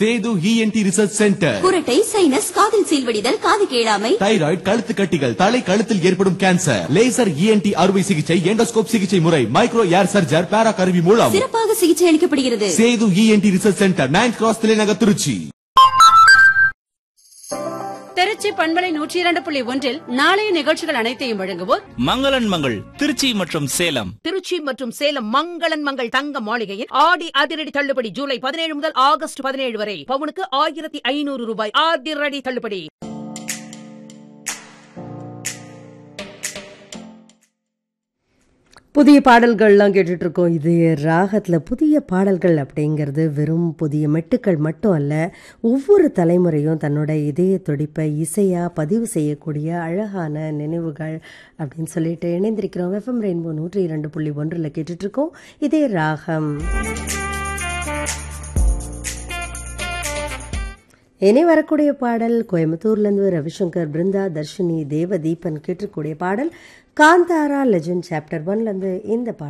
Setu ENT research centre குரட்டை sinus காதில் சீல்வடிதல் காது கேளாமை தைராய்டு கழுத்து கட்டிகள் தலை கழுத்தில் ஏற்படும் கேன்சர் லேசர் இஎன்டி அறுவை சிகிச்சை எண்டோஸ்கோப் சிகிச்சை முறை மைக்ரோ ஏர் சர்ஜர் பேரா கருவி மூலம் சிறப்பாக சிகிச்சை அளிக்கப்படுகிறது Sethu ENT research centre ninth cross தலைநகர் திருச்சி திருச்சி பண்பலை நூற்றி இரண்டு புள்ளி ஒன்றில் நாளைய நிகழ்ச்சிகள் அனைத்தையும் வழங்குவோர் மங்களன் மங்கள் திருச்சி மற்றும் சேலம் திருச்சி மற்றும் சேலம் மங்களன் மங்கள் தங்க மாளிகையில் ஆடி அதிரடி தள்ளுபடி ஜூலை பதினேழு முதல் ஆகஸ்ட் பதினேழு வரை பவுனுக்கு ஆயிரத்தி ஐநூறு ரூபாய் அதிரடி தள்ளுபடி புதிய பாடல்கள்லாம் கேட்டுட்டு இருக்கோம் இது ராகத்தில் புதிய பாடல்கள் அப்படிங்கிறது வெறும் புதிய மெட்டுக்கள் மட்டும் அல்ல ஒவ்வொரு தலைமுறையும் தன்னோட இதய துடிப்பை இசையாக பதிவு செய்யக்கூடிய அழகான நினைவுகள் அப்படின்னு சொல்லிட்டு இணைந்திருக்கிறோம் எஃப்எம் ரெயின்போ நூற்றி இரண்டு புள்ளி ஒன்றில் கேட்டுட்டு இருக்கோம் இதே ராகம் இனி வரக்கூடிய பாடல் கோயம்புத்தூர்லேருந்து ரவிசங்கர் பிருந்தா தர்ஷினி தேவதீபன் கேட்டிருக்கக்கூடிய பாடல் காந்தாரா லெஜண்ட் சாப்டர் ஒன்லேருந்து இந்த பாடல்